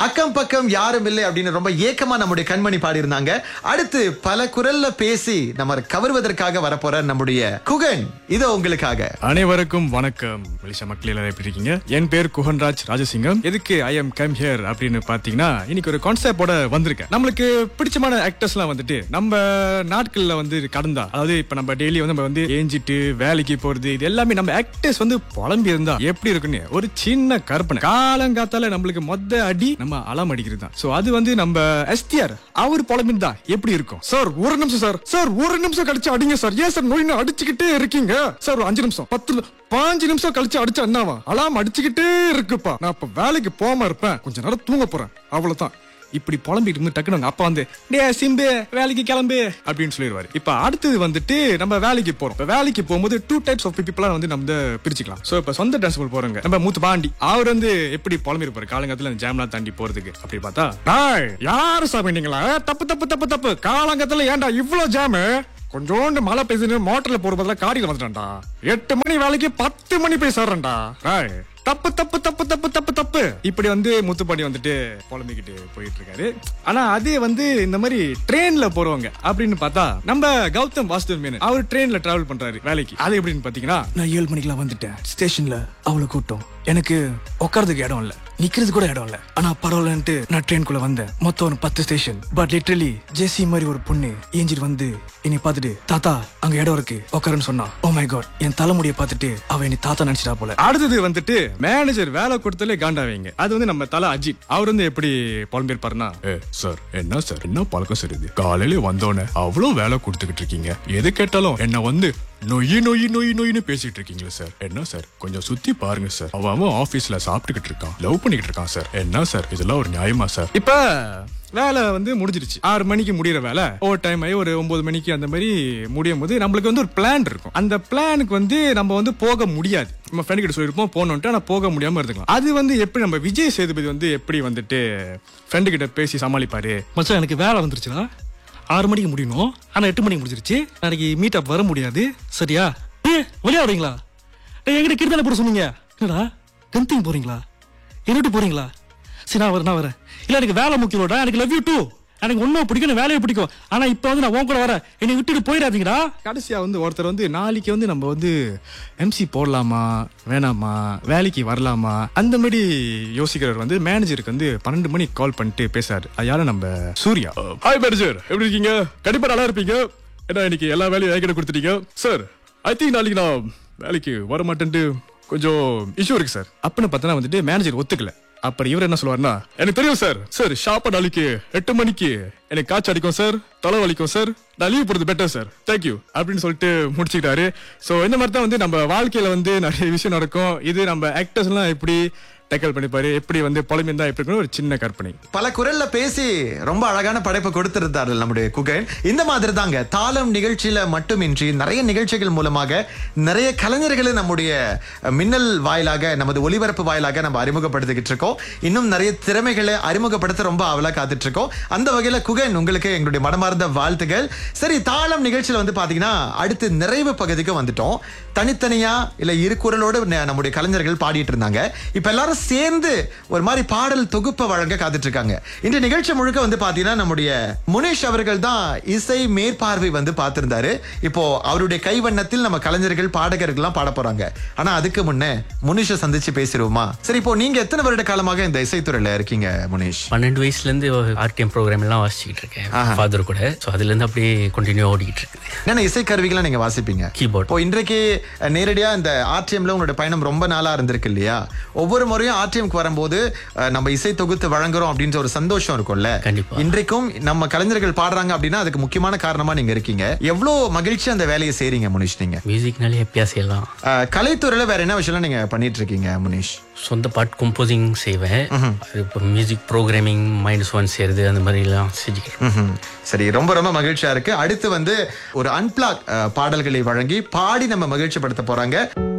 அக்கம் பக்கம் யாரும் இல்லை அப்படின்னு ரொம்ப ஏக்கமா நம்முடைய கண்மணி பாடியிருந்தாங்க அடுத்து பல குரல்ல பேசி நம்ம கவர்வதற்காக வரப்போற நம்முடைய குகன் இது உங்களுக்காக அனைவருக்கும் வணக்கம் மலேசியா மக்கள் எல்லாரும் எப்படி இருக்கீங்க என் பேர் குஹன்ராஜ் ராஜசிங்கம் எதுக்கு ஐ எம் கம் ஹியர் அப்படின்னு பாத்தீங்கன்னா இன்னைக்கு ஒரு கான்செப்டோட வந்திருக்கேன் நம்மளுக்கு பிடிச்சமான ஆக்டர்ஸ்லாம் வந்துட்டு நம்ம நாட்கள்ல வந்து கடந்தா அதாவது இப்ப நம்ம டெய்லி வந்து நம்ம வந்து ஏஞ்சிட்டு வேலைக்கு போறது இது எல்லாமே நம்ம ஆக்டர்ஸ் வந்து புலம்பி இருந்தா எப்படி இருக்குன்னு ஒரு சின்ன கற்பனை காலங்காத்தால நம்மளுக்கு மொத்த அடி நம்ம அலாம் அடிக்கிறது தான் சோ அது வந்து நம்ம எஸ்டிஆர் அவர் புலம்பிருந்தா எப்படி இருக்கும் சார் ஒரு நிமிஷம் சார் சார் ஒரு நிமிஷம் கழிச்சு அடிங்க சார் ஏன் சார் நோயின்னு அடிச்சுக்கிட்டே இருக்கீங்க சார் ஒரு அஞ்சு நிமிஷம் பத்து நி- பாஞ்சு நிமிஷம் கழிச்சு அடிச்சா என்னவா அலாம் அடிச்சுக்கிட்டே இருக்குப்பா நான் இப்ப வேலைக்கு போகாம இருப்பேன் கொஞ்ச நேரம் தூங்க போறேன் அவ்வளவுதான் இப்படி புலம்பிட்டு இருந்து டக்குனு அவங்க அப்பா வந்து டே சிம்பு வேலைக்கு கிளம்பு அப்படின்னு சொல்லிடுவாரு இப்ப அடுத்தது வந்துட்டு நம்ம வேலைக்கு போறோம் இப்ப வேலைக்கு போகும்போது டூ டைப்ஸ் ஆஃப் பீப்பிளா வந்து நம்ம பிரிச்சுக்கலாம் சோ இப்ப சொந்த டிரான்ஸ்போர்ட் போறவங்க நம்ம மூத்து பாண்டி அவர் வந்து எப்படி புலம்பி இருப்பாரு காலங்கத்துல அந்த ஜாம்லாம் தாண்டி போறதுக்கு அப்படி பார்த்தா "டேய், யாரு சாமி நீங்களா தப்பு தப்பு தப்பு தப்பு காலங்கத்துல ஏன்டா இவ்ளோ ஜாமு கொஞ்சோண்டு மழை பெய்யுதுன்னு மோட்டர்ல போற பதிலா காடியில வந்துட்டான்டா எட்டு மணி வேலைக்கு பத்து மணி போய் சேர்றேன்டா டேய், தப்பு தப்பு தப்பு தப்பு தப்பு தப்பு இப்படி வந்து முத்துப்பாண்டி வந்துட்டு புலம்பிக்கிட்டு போயிட்டு இருக்காரு ஆனா அதே வந்து இந்த மாதிரி ட்ரெயின்ல போறவங்க அப்படின்னு பார்த்தா நம்ம கௌதம் வாசுதேவ் மேனன் அவர் ட்ரெயின்ல டிராவல் பண்றாரு வேலைக்கு அது எப்படின்னு பாத்தீங்கன்னா நான் ஏழு மணிக்கெல்லாம் வந்துட்டேன் ஸ்டேஷன்ல அவ்வளவு கூட்டம் எனக்கு உட்காரதுக்கு இடம் இல்ல நிக்கிறது கூட இடம் இல்ல ஆனா பரவாயில்லன்ட்டு நான் ட்ரெயின்குள்ள வந்தேன் மொத்தம் ஒரு பத்து ஸ்டேஷன் பட் லிட்டரலி ஜேசி மாதிரி ஒரு பொண்ணு ஏஞ்சிட்டு வந்து என்னை பார்த்துட்டு தாத்தா அங்க இடம் இருக்கு உட்காருன்னு சொன்னா ஓ மை காட் என் தலைமுடியை பார்த்துட்டு அவ என்னை தாத்தா நினைச்சிட்டா போல அடுத்தது வந்துட்டு மேனேஜர் வேலை கொடுத்தாலே காண்டாவீங்க அது வந்து நம்ம தலை அஜித் அவர் வந்து எப்படி புலம்பிருப்பாருன்னா ஏ சார் என்ன சார் என்ன பழக்கம் சார் இது காலையில வந்தோடனே அவ்வளவு வேலை கொடுத்துக்கிட்டு இருக்கீங்க எது கேட்டாலும் என்ன வந்து நொய் நொய் நொய் நொய்னு பேசிட்டு இருக்கீங்களா சார் என்ன சார் கொஞ்சம் சுத்தி பாருங்க சார் அவன் அவன் ஆபீஸ்ல சாப்பிட்டுக்கிட்டு இருக்கான் லவ் பண்ணிக்கிட்டு இருக்கான் சார் என்ன சார் இதெல்லாம் ஒரு நியாயமா சார் இப்ப வேலை வந்து முடிஞ்சிருச்சு ஆறு மணிக்கு முடியிற வேலை ஓவர் டைம் ஆகி ஒரு ஒன்பது மணிக்கு அந்த மாதிரி முடியும் போது நம்மளுக்கு வந்து ஒரு பிளான் இருக்கும் அந்த பிளானுக்கு வந்து நம்ம வந்து போக முடியாது நம்ம ஃப்ரெண்ட் கிட்ட சொல்லிருப்போம் போனோன்ட்டு ஆனா போக முடியாம இருந்துக்கலாம் அது வந்து எப்படி நம்ம விஜய் சேதுபதி வந்து எப்படி வந்துட்டு ஃப்ரெண்டு கிட்ட பேசி சமாளிப்பாரு மச்சான் எனக்கு வேலை வந்துருச்சுடா ஆறு மணிக்கு முடியணும் ஆனா எட்டு மணிக்கு முடிஞ்சிருச்சு நாளைக்கு மீட் அப் வர முடியாது சரியா ஏ விளையாடுறீங்களா டேய் எங்கிட்ட கிருத்தால போட சொன்னீங்க என்னடா டென்த்திங் போறீங்களா என்னட்டு போறீங்களா சரி நான் வரேன் நான் வரேன் இல்ல எனக்கு வேலை முக்கியம்டா எனக்கு லவ் யூ டூ எனக்கு ஒன்னும் பிடிக்கும் எனக்கு வேலையை பிடிக்கும் ஆனா இப்ப வந்து நான் உன் கூட வரேன் என்னை விட்டுட்டு போயிடாதீங்கடா கடைசியா வந்து ஒருத்தர் வந்து நாளைக்கு வந்து நம்ம வந்து எம்சி போடலாமா வேணாமா வேலைக்கு வரலாமா அந்த மாதிரி யோசிக்கிறவர் வந்து மேனேஜருக்கு வந்து பன்னெண்டு மணிக்கு கால் பண்ணிட்டு பேசாரு அது யாரும் நம்ம சூர்யா ஹாய் மேனேஜர் எப்படி இருக்கீங்க கண்டிப்பா நல்லா இருப்பீங்க ஏன்னா இன்னைக்கு எல்லா வேலையும் என்கிட்ட கொடுத்துட்டீங்க சார் ஐ திங்க் நாளைக்கு நான் வேலைக்கு வர மாட்டேன்ட்டு கொஞ்சம் இஷ்யூ இருக்கு சார் அப்படின்னு பார்த்தா வந்துட்டு மேனேஜர் ஒத்துக்கல அப்புறம் இவர் என்ன சொல்லுவாருன்னா எனக்கு தெரியும் சார் சார் ஷாப்பா நாளைக்கு எட்டு மணிக்கு எனக்கு காய்ச்சல் அடிக்கும் சார் தலை வலிக்கும் சார் நான் லீவ் போடுறது பெட்டர் சார் தேங்க்யூ அப்படின்னு சொல்லிட்டு முடிச்சுக்கிட்டாரு ஸோ இந்த மாதிரி தான் வந்து நம்ம வாழ்க்கையில வந்து நிறைய விஷயம் நடக்கும் இது நம்ம ஆக்டர்ஸ்லாம் எப்படி டேக்கல் பண்ணிப்பாரு எப்படி வந்து புலம்பிருந்தா எப்படி இருக்குன்னு ஒரு சின்ன கற்பனை பல குரல்ல பேசி ரொம்ப அழகான படைப்பை கொடுத்திருந்தார்கள் நம்முடைய குகன் இந்த மாதிரி தாங்க தாளம் நிகழ்ச்சியில மட்டுமின்றி நிறைய நிகழ்ச்சிகள் மூலமாக நிறைய கலைஞர்களை நம்முடைய மின்னல் வாயிலாக நமது ஒளிபரப்பு வாயிலாக நம்ம அறிமுகப்படுத்திக்கிட்டு இருக்கோம் இன்னும் நிறைய திறமைகளை அறிமுகப்படுத்த ரொம்ப அவலா காத்துட்டு இருக்கோம் அந்த வகையில குகன் உங்களுக்கு எங்களுடைய மனமார்ந்த வாழ்த்துகள் சரி தாளம் நிகழ்ச்சியில வந்து பாத்தீங்கன்னா அடுத்து நிறைவு பகுதிக்கு வந்துட்டோம் தனித்தனியா இல்ல இரு குரலோடு ந- நம்முடைய கலைஞர்கள் பாடிட்டு இருந்தாங்க இப்ப எல்லாரும் சேர்ந்து ஒரு மாதிரி பாடல் தொகுப்பை வழங்க காத்துட்டு இருக்காங்க இந்த நிகழ்ச்சி முழுக்க வந்து பாத்தீங்கன்னா நம்முடைய முனேஷ் அவர்கள் தான் இசை மேற்பார்வை வந்து பார்த்திருந்தாரு இப்போ அவருடைய கைவண்ணத்தில் நம்ம கலைஞர்கள் பாடகர்கள்லாம் பாட போறாங்க ஆனா அதுக்கு முன்னே முனிஷை சந்திச்சு பேசிடுவோமா சரி இப்போ நீங்க எத்தனை வருட காலமாக இந்த இசைத்துறையில இருக்கீங்க முனேஷ் பன்னெண்டு வயசுல இருந்து ஆர்டிஎம் ப்ரோக்ராம் எல்லாம் வாசிச்சுக்கிட்டு இருக்கேன் ஃபாதர் கூட ஸோ அதுல இருந்து அப்படியே கண்டினியூ ஓடிக்கிட்டு இருக்குது என்னென்ன இசை கருவிகளை நீங்க வாசிப்பீங்க கீபோர்ட் இப்போ இன்றைக்கு அஹ், நேரடியா இந்த ஆர்டிஎம்ல உங்களோட பயணம் ரொம்ப நாளா இருந்திருக்கு இல்லையா ஒவ்வொரு முறையும் ஆர்டிஎம்க்கு வரும்போது அஹ், நம்ம இசை தொகுத்து வழங்குறோம் அப்படின்ற ஒரு சந்தோஷம் இருக்கும்ல கண்டிப்பா. இன்றைக்கும் நம்ம கலைஞர்கள் பாடுறாங்க அப்படின்னா அதுக்கு முக்கியமான காரணமா நீங்க இருக்கீங்க எவ்வளவு மகிழ்ச்சி அந்த வேலையை செய்றீங்க முனிஷ் நீங்க மியூசிக்னாலே ஹாப்பியாக செய்யலாம் அஹ், கலைத்துறையில வேற என்ன விஷயம்லாம் நீங்க பண்ணிட்டு இருக்கீங்க முனிஷ் சொந்த பாட்டு கம்போசிங் செய்வேன் அது இப்போ மியூசிக் ப்ரோக்ராமிங் மைண்ட் ஒன் செய்யறது அந்த மாதிரிலாம் செஞ்சுக்கிறேன் ம்ஹும். சரி ரொம்ப ரொம்ப மகிழ்ச்சியா இருக்கு அடுத்து வந்து ஒரு அன்பிளாக் பாடல்களை வழங்கி பாடி நம்ம மகிழ்ச்சிப்படுத்த போறாங்க